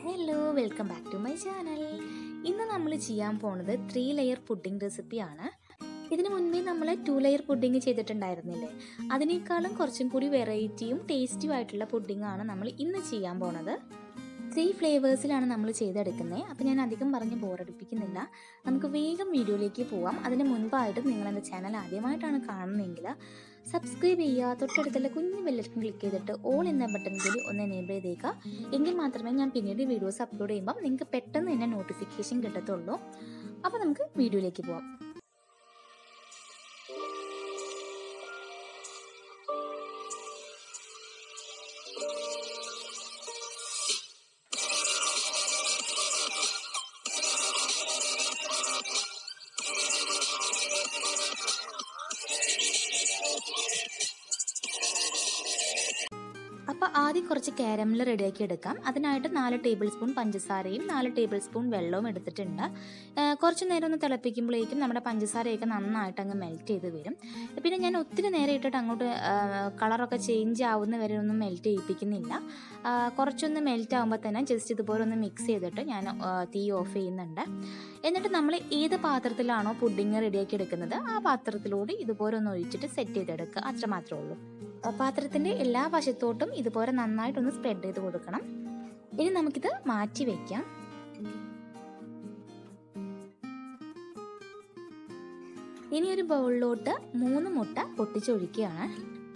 hello welcome back to my channel ഇന്ന് നമ്മൾ ചെയ്യാൻ പോണത് ത്രീ ലെയർ പുഡിംഗ് റെസിപ്പിയാണ് ഇതിനു മുൻപേ നമ്മൾ ടു ലെയർ പുഡിംഗ് ചെയ്തിട്ടുണ്ടായിരുന്നില്ലേ അതിനേക്കാളും കുറച്ചും കൂടി വെറൈറ്റിയും ടേസ്റ്റിയും ആയിട്ടുള്ള പുഡിംഗ് ആണ് നമ്മൾ ഇന്ന് ചെയ്യാൻ പോണത് ത്രീ ഫ്ലേവേഴ്സിലാണ് നമ്മൾ ചെയ്തെടുക്കുന്നത് അപ്പോൾ ഞാൻ അധികം പറഞ്ഞ് ബോറടിപ്പിക്കുന്നില്ല നമുക്ക് വേഗം വീഡിയോയിലേക്ക് പോവാം അതിന് മുൻപായിട്ട് നിങ്ങൾ എൻ്റെ ചാനൽ ആദ്യമായിട്ടാണ് കാണുന്നതെങ്കിൽ സബ്സ്ക്രൈബ് ചെയ്യുക തൊട്ടടുത്തുള്ള കുഞ്ഞു ബെല്ലൈക്കൺ ക്ലിക്ക് ചെയ്തിട്ട് ഓൾ എന്ന ബട്ടൺ കൂടി ഒന്ന് എനേബിൾ ചെയ്തേക്കുക എങ്കിൽ മാത്രമേ ഞാൻ പിന്നീട് വീഡിയോസ് അപ്ലോഡ് ചെയ്യുമ്പോൾ നിങ്ങൾക്ക് പെട്ടെന്ന് തന്നെ നോട്ടിഫിക്കേഷൻ കിട്ടത്തുള്ളൂ അപ്പോൾ നമുക്ക് വീഡിയോയിലേക്ക് പോവാം അപ്പോൾ ആദ്യം കുറച്ച് കാരമൽ റെഡിയാക്കി എടുക്കാം അതിനായിട്ട് നാല് ടേബിൾ സ്പൂൺ പഞ്ചസാരയും നാല് ടേബിൾ സ്പൂൺ വെള്ളവും എടുത്തിട്ടുണ്ട് കുറച്ച് നേരം ഒന്ന് തിളപ്പിക്കുമ്പോഴേക്കും നമ്മുടെ പഞ്ചസാരയൊക്കെ നന്നായിട്ട് അങ്ങ് മെൽറ്റ് ചെയ്ത് വരും പിന്നെ ഞാൻ ഒത്തിരി നേരം ഇട്ടിട്ട് അങ്ങോട്ട് കളറൊക്കെ ചേഞ്ച് ആവുന്ന വരെ ഒന്നും മെൽറ്റ് ചെയ്യിപ്പിക്കുന്നില്ല കുറച്ചൊന്ന് മെൽറ്റ് ആകുമ്പോൾ തന്നെ ജസ്റ്റ് ഇതുപോലെ ഒന്ന് മിക്സ് ചെയ്തിട്ട് ഞാൻ തീ ഓഫ് ചെയ്യുന്നുണ്ട് എന്നിട്ട് നമ്മൾ ഏത് പാത്രത്തിലാണോ പുഡിങ് റെഡിയാക്കി എടുക്കുന്നത് ആ പാത്രത്തിലൂടെ ഇതുപോലെ ഒന്ന് ഒഴിച്ചിട്ട് സെറ്റ് ചെയ്തെടുക്കുക അത്ര മാത്രമേ ഉള്ളൂ പാത്രത്തിൻ്റെ എല്ലാ വശത്തോട്ടും ഇതുപോലെ നന്നായിട്ടൊന്ന് സ്പ്രെഡ് ചെയ്ത് കൊടുക്കണം ഇനി നമുക്കിത് മാറ്റി വയ്ക്കാം ഇനി ഒരു ബൗളിലോട്ട് മൂന്ന് മുട്ട പൊട്ടിച്ചൊഴിക്കുകയാണ്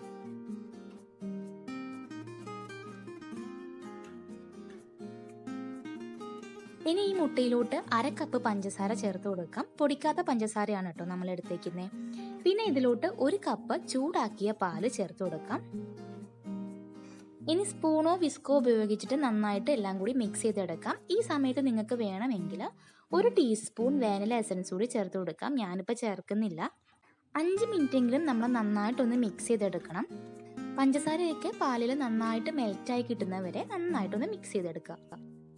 ഇനി ഈ മുട്ടയിലോട്ട് അര കപ്പ് പഞ്ചസാര ചേർത്ത് കൊടുക്കാം പൊടിക്കാത്ത പഞ്ചസാരയാണ് കേട്ടോ നമ്മൾ എടുത്തേക്കുന്നത് പിന്നെ ഇതിലോട്ട് ഒരു കപ്പ് ചൂടാക്കിയ പാല് ചേർത്ത് കൊടുക്കാം ഇനി സ്പൂണോ വിസ്കോ ഉപയോഗിച്ചിട്ട് നന്നായിട്ട് എല്ലാം കൂടി മിക്സ് ചെയ്തെടുക്കാം ഈ സമയത്ത് നിങ്ങൾക്ക് വേണമെങ്കിൽ ഒരു ടീസ്പൂൺ വാനില എസൻസ് കൂടി ചേർത്ത് കൊടുക്കാം ഞാനിപ്പോൾ ചേർക്കുന്നില്ല അഞ്ച് മിനിറ്റെങ്കിലും നമ്മൾ നന്നായിട്ടൊന്ന് മിക്സ് ചെയ്തെടുക്കണം പഞ്ചസാരയൊക്കെ പാലിൽ നന്നായിട്ട് മെൽറ്റായി കിട്ടുന്നവരെ നന്നായിട്ടൊന്ന് മിക്സ് ചെയ്തെടുക്കുക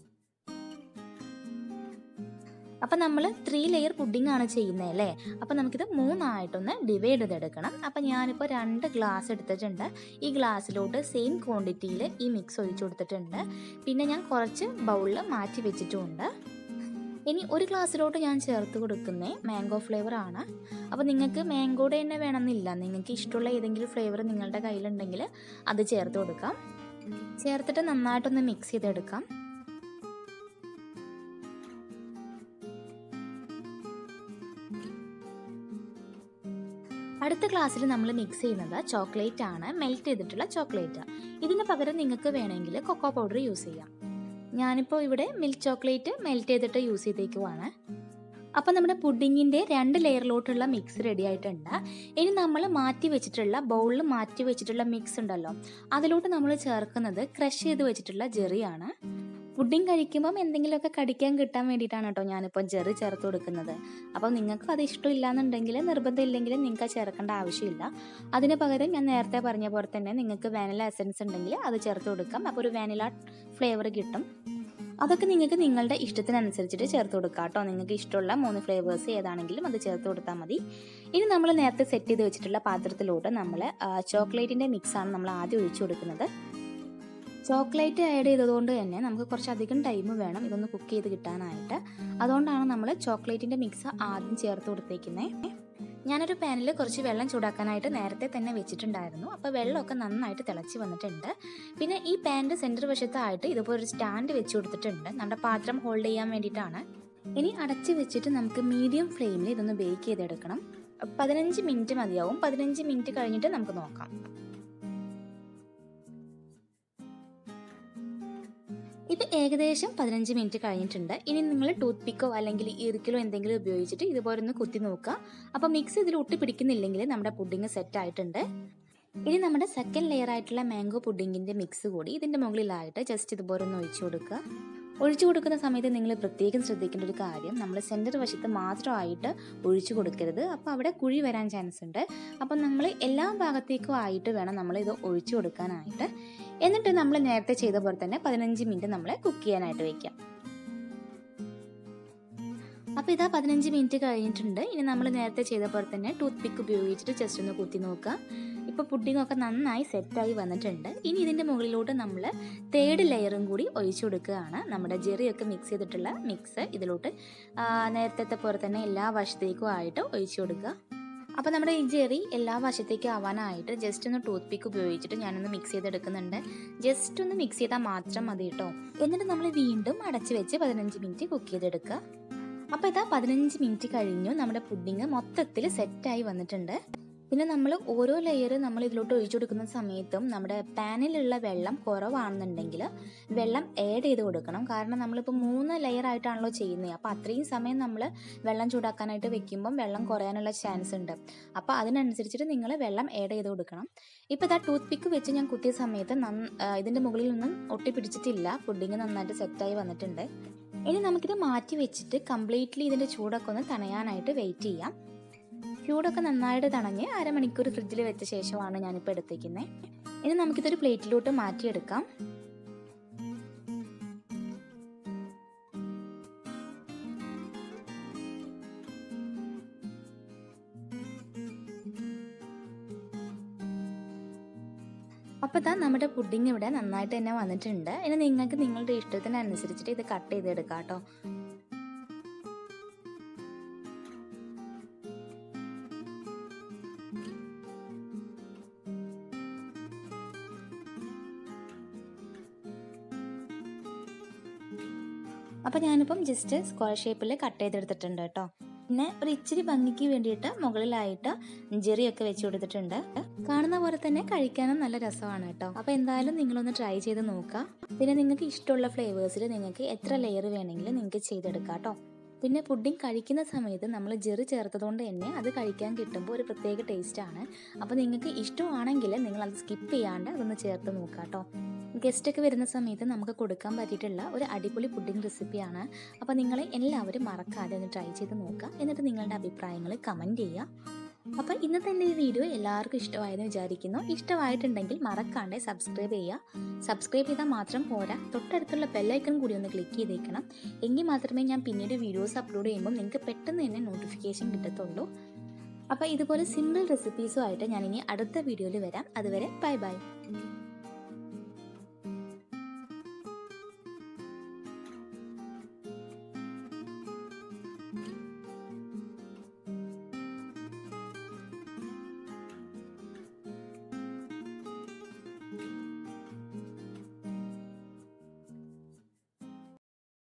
അപ്പം നമ്മൾ ത്രീ ലെയർ പുഡിംഗ് ആണ് ചെയ്യുന്നത് അല്ലേ അപ്പം നമുക്കിത് മൂന്നായിട്ടൊന്ന് ഡിവൈഡ് ചെയ്തെടുക്കണം അപ്പം ഞാനിപ്പോൾ രണ്ട് ഗ്ലാസ് എടുത്തിട്ടുണ്ട് ഈ ഗ്ലാസ്സിലോട്ട് സെയിം ക്വാണ്ടിറ്റിയിൽ ഈ മിക്സ് ഒഴിച്ചു കൊടുത്തിട്ടുണ്ട് പിന്നെ ഞാൻ കുറച്ച് ബൗളിൽ മാറ്റി വെച്ചിട്ടുമുണ്ട് ഇനി ഒരു ഗ്ലാസ്സിലോട്ട് ഞാൻ ചേർത്ത് കൊടുക്കുന്നത് മാംഗോ ഫ്ലേവർ ആണ് അപ്പോൾ നിങ്ങൾക്ക് മാംഗോയുടെ തന്നെ വേണമെന്നില്ല നിങ്ങൾക്ക് ഇഷ്ടമുള്ള ഏതെങ്കിലും ഫ്ലേവർ നിങ്ങളുടെ കയ്യിലുണ്ടെങ്കിൽ അത് ചേർത്ത് കൊടുക്കാം ചേർത്തിട്ട് നന്നായിട്ടൊന്ന് മിക്സ് ചെയ്തെടുക്കാം അടുത്ത ക്ലാസ്സിൽ നമ്മൾ മിക്സ് ചെയ്യുന്നത് ചോക്ലേറ്റ് ആണ് മെൽറ്റ് ചെയ്തിട്ടുള്ള ചോക്ലേറ്റ് ഇതിന് പകരം നിങ്ങൾക്ക് വേണമെങ്കിൽ കൊക്കോ പൗഡർ യൂസ് ചെയ്യാം ഞാനിപ്പോൾ ഇവിടെ മിൽക്ക് ചോക്ലേറ്റ് മെൽറ്റ് ചെയ്തിട്ട് യൂസ് ചെയ്തേക്കുവാണ് അപ്പോൾ നമ്മുടെ പുഡിങ്ങിൻ്റെ രണ്ട് ലെയറിലോട്ടുള്ള മിക്സ് റെഡി ആയിട്ടുണ്ട് ഇനി നമ്മൾ മാറ്റി വെച്ചിട്ടുള്ള ബൗളിൽ മാറ്റി വെച്ചിട്ടുള്ള മിക്സ് ഉണ്ടല്ലോ അതിലോട്ട് നമ്മൾ ചേർക്കുന്നത് ക്രഷ് ചെയ്ത് വെച്ചിട്ടുള്ള ജെറിയാണ് പുഡിങ് കഴിക്കുമ്പം എന്തെങ്കിലുമൊക്കെ കടിക്കാൻ കിട്ടാൻ വേണ്ടിയിട്ടാണ് കേട്ടോ ഞാനിപ്പോൾ ജെറി ചേർത്ത് കൊടുക്കുന്നത് അപ്പോൾ നിങ്ങൾക്ക് അത് ഇഷ്ടമില്ല എന്നുണ്ടെങ്കിൽ നിർബന്ധം ഇല്ലെങ്കിൽ നിങ്ങൾക്ക് ചേർക്കേണ്ട ആവശ്യമില്ല അതിന് പകരം ഞാൻ നേരത്തെ പറഞ്ഞ പോലെ തന്നെ നിങ്ങൾക്ക് വാനില എസൻസ് ഉണ്ടെങ്കിൽ അത് ചേർത്ത് കൊടുക്കാം അപ്പോൾ ഒരു വാനില ഫ്ലേവർ കിട്ടും അതൊക്കെ നിങ്ങൾക്ക് നിങ്ങളുടെ ഇഷ്ടത്തിനനുസരിച്ചിട്ട് ചേർത്ത് കൊടുക്കാം കേട്ടോ നിങ്ങൾക്ക് ഇഷ്ടമുള്ള മൂന്ന് ഫ്ലേവേഴ്സ് ഏതാണെങ്കിലും അത് ചേർത്ത് കൊടുത്താൽ മതി ഇനി നമ്മൾ നേരത്തെ സെറ്റ് ചെയ്ത് വെച്ചിട്ടുള്ള പാത്രത്തിലോട്ട് നമ്മൾ ചോക്ലേറ്റിൻ്റെ മിക്സാണ് നമ്മൾ ആദ്യം ഒഴിച്ചു കൊടുക്കുന്നത് ചോക്ലേറ്റ് ആഡ് ചെയ്തതുകൊണ്ട് തന്നെ നമുക്ക് കുറച്ചധികം ടൈം വേണം ഇതൊന്ന് കുക്ക് ചെയ്ത് കിട്ടാനായിട്ട് അതുകൊണ്ടാണ് നമ്മൾ ചോക്ലേറ്റിൻ്റെ മിക്സ് ആദ്യം ചേർത്ത് കൊടുത്തേക്കുന്നത് ഞാനൊരു പാനിൽ കുറച്ച് വെള്ളം ചൂടാക്കാനായിട്ട് നേരത്തെ തന്നെ വെച്ചിട്ടുണ്ടായിരുന്നു അപ്പോൾ വെള്ളമൊക്കെ നന്നായിട്ട് തിളച്ച് വന്നിട്ടുണ്ട് പിന്നെ ഈ പാൻ്റെ സെൻറ്റർ വശത്തായിട്ട് ഇതുപോലെ ഒരു സ്റ്റാൻഡ് വെച്ച് കൊടുത്തിട്ടുണ്ട് നമ്മുടെ പാത്രം ഹോൾഡ് ചെയ്യാൻ വേണ്ടിയിട്ടാണ് ഇനി അടച്ച് വെച്ചിട്ട് നമുക്ക് മീഡിയം ഫ്ലെയിമിൽ ഇതൊന്ന് ബേക്ക് ചെയ്തെടുക്കണം പതിനഞ്ച് മിനിറ്റ് മതിയാവും പതിനഞ്ച് മിനിറ്റ് കഴിഞ്ഞിട്ട് നമുക്ക് നോക്കാം ഇത് ഏകദേശം പതിനഞ്ച് മിനിറ്റ് കഴിഞ്ഞിട്ടുണ്ട് ഇനി നിങ്ങൾ ടൂത്ത് പിക്കോ അല്ലെങ്കിൽ ഇറുക്കിലോ എന്തെങ്കിലും ഉപയോഗിച്ചിട്ട് ഇതുപോലെ ഒന്ന് കുത്തി നോക്കുക അപ്പോൾ മിക്സ് ഇതിൽ ഒട്ടി പിടിക്കുന്നില്ലെങ്കിൽ നമ്മുടെ പുഡിങ് സെറ്റ് ആയിട്ടുണ്ട് ഇനി നമ്മുടെ സെക്കൻഡ് ലെയർ ആയിട്ടുള്ള മാംഗോ പുഡിങ്ങിൻ്റെ മിക്സ് കൂടി ഇതിൻ്റെ മുകളിലായിട്ട് ജസ്റ്റ് ഇതുപോലെ ഒന്ന് ഒഴിച്ചു കൊടുക്കുക ഒഴിച്ചു കൊടുക്കുന്ന സമയത്ത് നിങ്ങൾ പ്രത്യേകം ശ്രദ്ധിക്കേണ്ട ഒരു കാര്യം നമ്മൾ സെൻറ്റർ വശത്ത് മാത്രമായിട്ട് ഒഴിച്ചു കൊടുക്കരുത് അപ്പോൾ അവിടെ കുഴി വരാൻ ചാൻസ് ഉണ്ട് അപ്പം നമ്മൾ എല്ലാ ഭാഗത്തേക്കും ആയിട്ട് വേണം നമ്മൾ ഇത് ഒഴിച്ചു കൊടുക്കാനായിട്ട് എന്നിട്ട് നമ്മൾ നേരത്തെ ചെയ്ത പോലെ തന്നെ പതിനഞ്ച് മിനിറ്റ് നമ്മൾ കുക്ക് ചെയ്യാനായിട്ട് വെക്കാം അപ്പോൾ ഇതാ പതിനഞ്ച് മിനിറ്റ് കഴിഞ്ഞിട്ടുണ്ട് ഇനി നമ്മൾ നേരത്തെ ചെയ്ത പോലെ തന്നെ ടൂത്ത് പിക്ക് ഉപയോഗിച്ചിട്ട് ജസ്റ്റ് ഒന്ന് കുത്തി നോക്കുക ഇപ്പോൾ പുഡിങ്ങൊക്കെ നന്നായി സെറ്റായി വന്നിട്ടുണ്ട് ഇനി ഇതിൻ്റെ മുകളിലോട്ട് നമ്മൾ തേർഡ് ലെയറും കൂടി ഒഴിച്ചു കൊടുക്കുകയാണ് നമ്മുടെ ജെറിയൊക്കെ മിക്സ് ചെയ്തിട്ടുള്ള മിക്സ് ഇതിലോട്ട് ആ, നേരത്തെ പോലെ തന്നെ എല്ലാ വശത്തേക്കും ആയിട്ട് ഒഴിച്ചു കൊടുക്കുക അപ്പോൾ നമ്മുടെ ഈ ജെറി എല്ലാ വശത്തേക്കും ആവാനായിട്ട് ജസ്റ്റ് ഒന്ന് ടൂത്ത് പിക്ക് ഉപയോഗിച്ചിട്ട് ഞാനൊന്ന് മിക്സ് ചെയ്തെടുക്കുന്നുണ്ട് ജസ്റ്റ് ഒന്ന് മിക്സ് ചെയ്താൽ മാത്രം മതി കേട്ടോ എന്നിട്ട് നമ്മൾ വീണ്ടും അടച്ച് വെച്ച് പതിനഞ്ച് മിനിറ്റ് കുക്ക് ചെയ്തെടുക്കുക അപ്പോൾ ഇതാ പതിനഞ്ച് മിനിറ്റ് കഴിഞ്ഞു നമ്മുടെ പുഡിങ് മൊത്തത്തിൽ സെറ്റായി വന്നിട്ടുണ്ട് പിന്നെ നമ്മൾ ഓരോ ലെയർ നമ്മൾ ഇതിലോട്ട് ഒഴിച്ചു കൊടുക്കുന്ന സമയത്തും നമ്മുടെ പാനിലുള്ള വെള്ളം കുറവാണെന്നുണ്ടെങ്കിൽ വെള്ളം ആഡ് ചെയ്ത് കൊടുക്കണം കാരണം നമ്മളിപ്പോൾ മൂന്ന് ലെയർ ആയിട്ടാണല്ലോ ചെയ്യുന്നത് അപ്പോൾ അത്രയും സമയം നമ്മൾ വെള്ളം ചൂടാക്കാനായിട്ട് വെക്കുമ്പം വെള്ളം കുറയാനുള്ള ചാൻസ് ഉണ്ട് അപ്പോൾ അതിനനുസരിച്ചിട്ട് നിങ്ങൾ വെള്ളം ആഡ് ചെയ്ത് കൊടുക്കണം ഇപ്പോൾ ഇതാ ടൂത്ത് പിക്ക് വെച്ച് ഞാൻ കുത്തിയ സമയത്ത് നന്ന ആ, ഇതിൻ്റെ മുകളിൽ നിന്നും ഒട്ടി പിടിച്ചിട്ടില്ല പുഡിങ് നന്നായിട്ട് സെറ്റായി വന്നിട്ടുണ്ട് ഇനി നമുക്കിത് മാറ്റി വെച്ചിട്ട് കംപ്ലീറ്റ്ലി ഇതിൻ്റെ ചൂടൊക്കെ ഒന്ന് തണയാനായിട്ട് വെയിറ്റ് ചെയ്യാം ചൂടൊക്കെ നന്നായിട്ട് തണഞ്ഞ് അരമണിക്കൂർ ഫ്രിഡ്ജിൽ വെച്ച ശേഷമാണ് ഞാനിപ്പോൾ എടുത്തേക്കുന്നത് ഇനി നമുക്കിതൊരു പ്ലേറ്റിലോട്ട് മാറ്റിയെടുക്കാം അപ്പോൾ ഇതാ നമ്മുടെ പുഡിങ് ഇവിടെ നന്നായിട്ട് തന്നെ വന്നിട്ടുണ്ട് ഇനി നിങ്ങൾക്ക് നിങ്ങളുടെ ഇഷ്ടത്തിനനുസരിച്ചിട്ട് ഇത് കട്ട് ചെയ്തെടുക്കാം കേട്ടോ അപ്പോൾ ഞാനിപ്പം ജസ്റ്റ് സ്ക്വയർ ഷേപ്പിൽ കട്ട് ചെയ്തെടുത്തിട്ടുണ്ട് കേട്ടോ പിന്നെ ഒരു ഇച്ചിരി ഭംഗിക്ക് വേണ്ടിയിട്ട് മുകളിലായിട്ട് ജെറിയൊക്കെ വെച്ച് കൊടുത്തിട്ടുണ്ട് കാണുന്ന പോലെ തന്നെ കഴിക്കാനും നല്ല രസമാണ് കേട്ടോ അപ്പോൾ എന്തായാലും നിങ്ങളൊന്ന് ട്രൈ ചെയ്ത് നോക്കുക പിന്നെ നിങ്ങൾക്ക് ഇഷ്ടമുള്ള ഫ്ലേവേഴ്സിൽ നിങ്ങൾക്ക് എത്ര ലെയർ വേണമെങ്കിലും നിങ്ങൾക്ക് ചെയ്തെടുക്കാം കേട്ടോ പിന്നെ പുഡിംഗ് കഴിക്കുന്ന സമയത്ത് നമ്മൾ ജെറി ചേർത്തതുകൊണ്ട് തന്നെ അത് കഴിക്കാൻ കിട്ടുമ്പോൾ ഒരു പ്രത്യേക ടേസ്റ്റാണ് അപ്പോൾ നിങ്ങൾക്ക് ഇഷ്ടമാണെങ്കിൽ നിങ്ങൾ അത് സ്കിപ്പ് ചെയ്യാണ്ട് അതൊന്ന് ചേർത്ത് നോക്കുക കേട്ടോ ഗസ്റ്റൊക്കെ വരുന്ന സമയത്ത് നമുക്ക് കൊടുക്കാൻ പറ്റിയിട്ടുള്ള ഒരു അടിപൊളി പുഡിംഗ് റെസിപ്പിയാണ് അപ്പോൾ നിങ്ങൾ എല്ലാവരും മറക്കാതെ ഒന്ന് ട്രൈ ചെയ്ത് നോക്കുക എന്നിട്ട് നിങ്ങളുടെ അഭിപ്രായങ്ങൾ കമൻറ്റ് ചെയ്യുക അപ്പോൾ ഇന്നത്തെ എൻ്റെ ഈ വീഡിയോ എല്ലാവർക്കും ഇഷ്ടമായെന്ന് വിചാരിക്കുന്നു ഇഷ്ടമായിട്ടുണ്ടെങ്കിൽ മറക്കാണ്ട് സബ്സ്ക്രൈബ് ചെയ്യുക സബ്സ്ക്രൈബ് ചെയ്താൽ മാത്രം പോരാ തൊട്ടടുത്തുള്ള ബെല്ലൈക്കൺ കൂടി ഒന്ന് ക്ലിക്ക് ചെയ്തേക്കണം എങ്കിൽ മാത്രമേ ഞാൻ പിന്നീട് വീഡിയോസ് അപ്ലോഡ് ചെയ്യുമ്പോൾ നിങ്ങൾക്ക് പെട്ടെന്ന് തന്നെ നോട്ടിഫിക്കേഷൻ കിട്ടത്തുള്ളൂ അപ്പോൾ ഇതുപോലെ സിമ്പിൾ റെസിപ്പീസുമായിട്ട് ഞാൻ ഇനി അടുത്ത വീഡിയോയിൽ വരാം അതുവരെ ബൈ ബൈ